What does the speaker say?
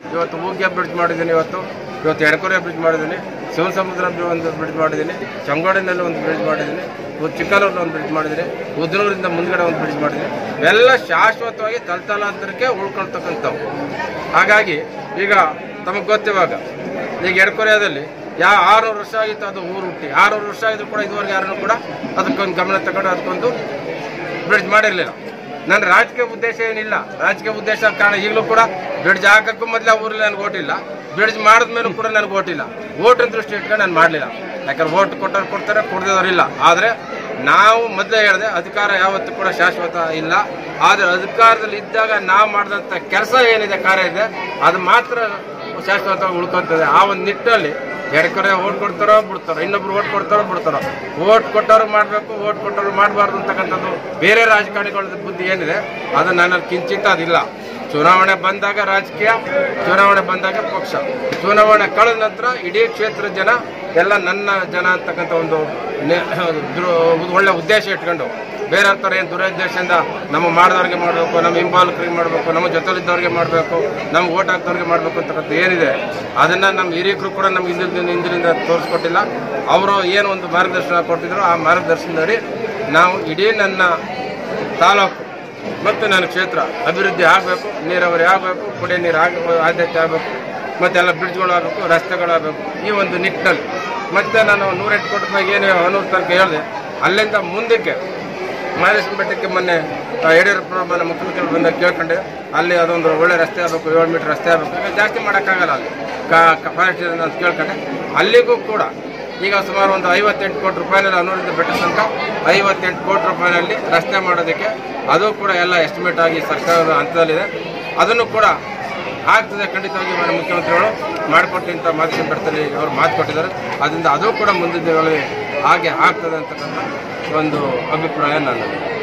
ಇವತ್ತು ಊಗ್ಯ ಬ್ರಿಡ್ಜ್ ಮಾಡಿದ್ದೀನಿ ಇವತ್ತು ಇವತ್ತು ಎಡಕೊರೆ ಬ್ರಿಡ್ಜ್ ಮಾಡಿದ್ದೀನಿ ಶಿವನ ಸಮುದ್ರ ಒಂದು ಬ್ರಿಡ್ಜ್ ಮಾಡಿದ್ದೀನಿ ಚಂಗೋಡಿನಲ್ಲಿ ಒಂದು ಬ್ರಿಡ್ಜ್ ಮಾಡಿದ್ದೀನಿ ಇವತ್ತು ಚಿಕ್ಕನೂರಲ್ಲಿ ಒಂದು ಬ್ರಿಡ್ಜ್ ಮಾಡಿದ್ದೀನಿ ಉದ್ನೂರಿಂದ ಮುಂದ್ಗಡೆ ಒಂದು ಬ್ರಿಡ್ಜ್ ಮಾಡಿದ್ದೀನಿ ಇವೆಲ್ಲ ಶಾಶ್ವತವಾಗಿ ತಲತಲಾಂತರಕ್ಕೆ ಉಳ್ಕೊಳ್ತಕ್ಕಂಥವು ಹಾಗಾಗಿ ಈಗ ತಮಗೆ ಗೊತ್ತಿವಾಗ ಈಗ ಎಡಕೊರೆಯಾದಲ್ಲಿ ಯಾ ಆರುನೂರು ವರ್ಷ ಆಗಿತ್ತು ಅದು ಊರು ಹುಟ್ಟಿ ಆರುನೂರು ವರ್ಷ ಆಗಿದ್ರು ಕೂಡ ಇದುವರೆಗೆ ಯಾರನ್ನು ಕೂಡ ಅದಕ್ಕೊಂದು ಗಮನ ತಗೊಂಡು ಅದಕ್ಕೊಂದು ಬ್ರಿಡ್ಜ್ ಮಾಡಿರಲಿಲ್ಲ ನನ್ನ ರಾಜಕೀಯ ಉದ್ದೇಶ ಏನಿಲ್ಲ ರಾಜಕೀಯ ಉದ್ದೇಶ ಕಾರಣ ಈಗಲೂ ಕೂಡ ಬ್ರಿಡ್ಜ್ ಹಾಕಕ್ಕೂ ಮೊದಲೇ ಊರಲ್ಲಿ ನನಗೆ ಓಟಿಲ್ಲ ಬ್ರಿಡ್ಜ್ ಮಾಡಿದ್ಮೇಲೂ ಕೂಡ ನನಗೆ ಓಟಿಲ್ಲ ಓಟಿನ ದೃಷ್ಟಿ ಇಟ್ಕೊಂಡು ನಾನು ಮಾಡಲಿಲ್ಲ ಯಾಕಂದ್ರೆ ಓಟ್ ಕೊಟ್ಟವ್ರು ಕೊಡ್ತಾರೆ ಕೊಡದಿರೋರಿಲ್ಲ ಆದರೆ ನಾವು ಮೊದಲೇ ಹೇಳಿದೆ ಅಧಿಕಾರ ಯಾವತ್ತೂ ಕೂಡ ಶಾಶ್ವತ ಇಲ್ಲ ಆದರೆ ಅಧಿಕಾರದಲ್ಲಿ ಇದ್ದಾಗ ನಾವು ಮಾಡಿದಂಥ ಕೆಲಸ ಏನಿದೆ ಕಾರ್ಯ ಇದೆ ಅದು ಮಾತ್ರ ಶಾಶ್ವತವಾಗಿ ಉಳ್ಕೊಂತದೆ ಆ ಒಂದು ನಿಟ್ಟಿನಲ್ಲಿ ಎಡಕರೆ ಓಟ್ ಕೊಡ್ತಾರೋ ಬಿಡ್ತಾರೋ ಇನ್ನೊಬ್ರು ಓಟ್ ಕೊಡ್ತಾರೋ ಬಿಡ್ತಾರೋ ಓಟ್ ಕೊಟ್ಟವ್ರು ಮಾಡಬೇಕು ಓಟ್ ಕೊಟ್ಟವ್ರು ಮಾಡಬಾರ್ದು ಅಂತಕ್ಕಂಥದ್ದು ಬೇರೆ ರಾಜಕಾರಣಿಗಳ ಬುದ್ಧಿ ಏನಿದೆ ಅದು ನನ್ನಲ್ಲಿ ಕಿಂಚಿತ್ತ ಅದಿಲ್ಲ ಚುನಾವಣೆ ಬಂದಾಗ ರಾಜಕೀಯ ಚುನಾವಣೆ ಬಂದಾಗ ಪಕ್ಷ ಚುನಾವಣೆ ಕಳೆದ ನಂತರ ಇಡೀ ಕ್ಷೇತ್ರದ ಜನ ಎಲ್ಲ ನನ್ನ ಜನ ಅಂತಕ್ಕಂಥ ಒಂದು ನೆ- ದ್ರು- ಒಳ್ಳೆ ಉದ್ದೇಶ ಇಟ್ಕೊಂಡು ಬೇರೆ ಥರ ಏನು ದುರುದ್ದೇಶದಿಂದ ನಮ್ಮ ಮಾಡಿದವ್ರಿಗೆ ಮಾಡಬೇಕು ನಮ್ಮ ಹಿಂಬಾಲಕರಿಗೆ ಮಾಡಬೇಕು ನಮ್ಮ ಜೊತೆಲಿದ್ದವ್ರಿಗೆ ಮಾಡಬೇಕು ನಮ್ಗೆ ಓಟ್ ಹಾಕ್ದವ್ರಿಗೆ ಮಾಡಬೇಕು ಅಂತಕ್ಕಂಥ ಏನಿದೆ ಅದನ್ನು ನಮ್ಮ ಹಿರಿಯಕರು ಕೂಡ ನಮ್ಗೆ ಹಿಂದಿನ ಹಿಂದಿನಿಂದ ತೋರಿಸ್ಕೊಟ್ಟಿಲ್ಲ ಅವರು ಏನು ಒಂದು ಮಾರ್ಗದರ್ಶನ ಕೊಟ್ಟಿದ್ರು ಆ ಮಾರ್ಗದರ್ಶನದಡಿ ನಾವು ಇಡೀ ನನ್ನ ತಾಲೂಕು ಮತ್ತು ನನ್ನ ಕ್ಷೇತ್ರ ಅಭಿವೃದ್ಧಿ ಆಗಬೇಕು ನೀರಾವರಿ ಆಗಬೇಕು ಕುಡಿಯೋ ನೀರು ಆಗ ಆದ್ಯತೆ ಆಗಬೇಕು ಮತ್ತೆಲ್ಲ ಬ್ರಿಡ್ಜ್ಗಳು ಆಗಬೇಕು ರಸ್ತೆಗಳಾಗಬೇಕು ಈ ಒಂದು ನಿಟ್ಟಿನಲ್ಲಿ ಮತ್ತೆ ನಾನು ನೂರೆಂಟು ಕೋಟಿ ರೂಪಾಯಿಗೆ ಏನು ಹನೂರು ತನಕ ಹೇಳಿದೆ ಅಲ್ಲಿಂದ ಮುಂದಕ್ಕೆ ಮಹದೇಶ್ವರ ಬೆಟ್ಟಕ್ಕೆ ಮೊನ್ನೆ ಆ, ಯಡಿಯೂರಪ್ಪ ನಮ್ಮ ಮುಖ್ಯಮಂತ್ರಿಗಳು ಬಂದಾಗ ಕೇಳ್ಕೊಂಡೆ ಅಲ್ಲಿ ಅದೊಂದು ಒಳ್ಳೆ ರಸ್ತೆ ಆಗಬೇಕು ಏಳು ಮೀಟರ್ ರಸ್ತೆ ಆಗಬೇಕು ಈಗ ಜಾಸ್ತಿ ಮಾಡೋಕ್ಕಾಗಲ್ಲ ಅಲ್ಲಿ ಫಾರೆಸ್ಟ್ ಅಂತ ಕೇಳ್ಕೊಂಡೆ ಅಲ್ಲಿಗೂ ಕೂಡ ಈಗ ಸುಮಾರು ಒಂದು ಐವತ್ತೆಂಟು ಕೋಟಿ ರೂಪಾಯಿನಲ್ಲಿ ಅನುರಿತ ಬೆಟ್ಟ ತನಕ ಐವತ್ತೆಂಟು ಕೋಟಿ ರೂಪಾಯಿನಲ್ಲಿ ರಸ್ತೆ ಮಾಡೋದಕ್ಕೆ ಅದು ಕೂಡ ಎಲ್ಲ ಎಸ್ಟಿಮೇಟ್ ಆಗಿ ಸರ್ಕಾರದ ಹಂತದಲ್ಲಿದೆ ಅದನ್ನು ಕೂಡ ಆಗ್ತದೆ ಖಂಡಿತವಾಗಿ ಮಾನ್ಯ ಮುಖ್ಯಮಂತ್ರಿಗಳು ಮಾಡಿಕೊಟ್ಟಿಂತ ಮಾಧ್ಯಮ ಬೆಟ್ಟದಲ್ಲಿ ಅವರು ಮಾತು ಕೊಟ್ಟಿದ್ದಾರೆ ಅದರಿಂದ ಅದು ಕೂಡ ಮುಂದಿನ ದಿನಗಳಲ್ಲಿ ಹಾಗೆ ಆಗ್ತದೆ ಅಂತಕ್ಕಂಥ ಒಂದು ಅಭಿಪ್ರಾಯ ನನ್ನದು